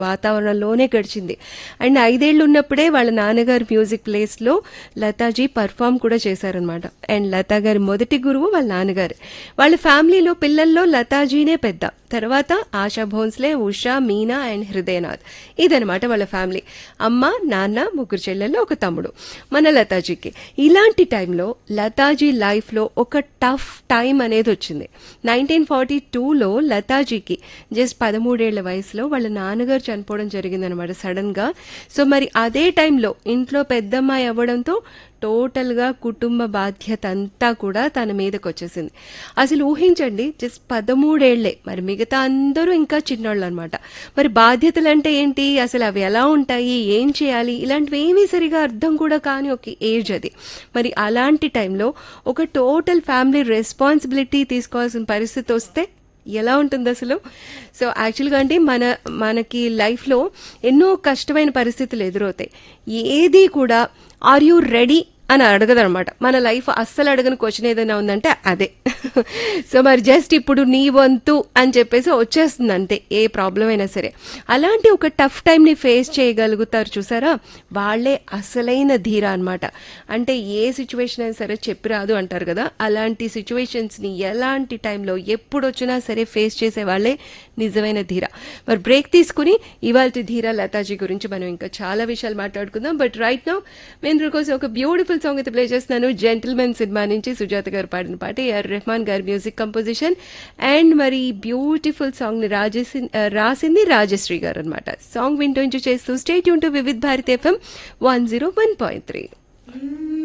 వాతావరణంలోనే గడిచింది అండ్ ఐదేళ్లు ఉన్నప్పుడే వాళ్ళ నాన్నగారు మ్యూజిక్ ప్లేస్లో లతాజీ పర్ఫామ్ కూడా చేశారనమాట అండ్ లతా గారి మొదటి గురువు వాళ్ళ నాన్నగారు వాళ్ళ ఫ్యామిలీలో పిల్లల్లో లతాజీనే పెద్ద తర్వాత ఆశా భోన్స్లే ఉషా మీనా అండ్ హృదయనాథ్ ఇదనమాట వాళ్ళ ఫ్యామిలీ అమ్మ నాన్న ముగ్గురు చెల్లెళ్ళు ఒక తమ్ముడు మన లతాజీకి ఇలాంటి టైంలో లతాజీ లైఫ్లో ఒక టఫ్ టైం అనేది వచ్చింది నైన్టీన్ ఫార్టీ టూలో లతాజీకి జస్ట్ పదమూడేళ్ల వయసులో వాళ్ళ నాన్నగారు చనిపోవడం జరిగిందనమాట సడన్ గా సో మరి అదే టైంలో ఇంట్లో పెద్దమ్మాయి అవ్వడంతో టోటల్ గా కుటుంబ బాధ్యత అంతా కూడా తన మీదకి వచ్చేసింది అసలు ఊహించండి జస్ట్ పదమూడేళ్లే మరి మిగతా అందరూ ఇంకా చిన్నోళ్ళు అనమాట మరి బాధ్యతలు అంటే ఏంటి అసలు అవి ఎలా ఉంటాయి ఏం చేయాలి ఇలాంటివి ఏమీ సరిగా అర్థం కూడా కాని ఒక ఏజ్ అది మరి అలాంటి టైంలో ఒక టోటల్ ఫ్యామిలీ రెస్పాన్సిబిలిటీ తీసుకోవాల్సిన పరిస్థితి వస్తే ఎలా ఉంటుంది అసలు సో యాక్చువల్గా అంటే మన మనకి లైఫ్లో ఎన్నో కష్టమైన పరిస్థితులు ఎదురవుతాయి ఏది కూడా ఆర్ యూ రెడీ అని అడగదనమాట మన లైఫ్ అస్సలు అడగని క్వశ్చన్ ఏదైనా ఉందంటే అదే సో మరి జస్ట్ ఇప్పుడు నీ వంతు అని చెప్పేసి వచ్చేస్తుంది అంతే ఏ ప్రాబ్లం అయినా సరే అలాంటి ఒక టఫ్ టైంని ఫేస్ చేయగలుగుతారు చూసారా వాళ్ళే అసలైన ధీర అనమాట అంటే ఏ సిచ్యువేషన్ అయినా సరే చెప్పి రాదు అంటారు కదా అలాంటి సిచ్యువేషన్స్ని ఎలాంటి టైంలో ఎప్పుడు వచ్చినా సరే ఫేస్ చేసే వాళ్ళే నిజమైన ధీర మరి బ్రేక్ తీసుకుని ఇవాళ ధీర లతాజీ గురించి మనం ఇంకా చాలా విషయాలు మాట్లాడుకుందాం బట్ రైట్ నౌ మేము కోసం ఒక బ్యూటిఫుల్ సాంగ్ అయితే ప్లే చేస్తున్నాను జెంటిల్మెన్ సినిమా నుంచి సుజాత గారు పాడిన పాట ఏఆర్ రెహమాన్ గారి మ్యూజిక్ కంపోజిషన్ అండ్ మరి బ్యూటిఫుల్ సాంగ్ ని రాజేసి రాసింది రాజశ్రీ గారు అనమాట సాంగ్ వింటూ చేస్తూ స్టేట్ యూన్ to Vividh Bharat FM one zero one point three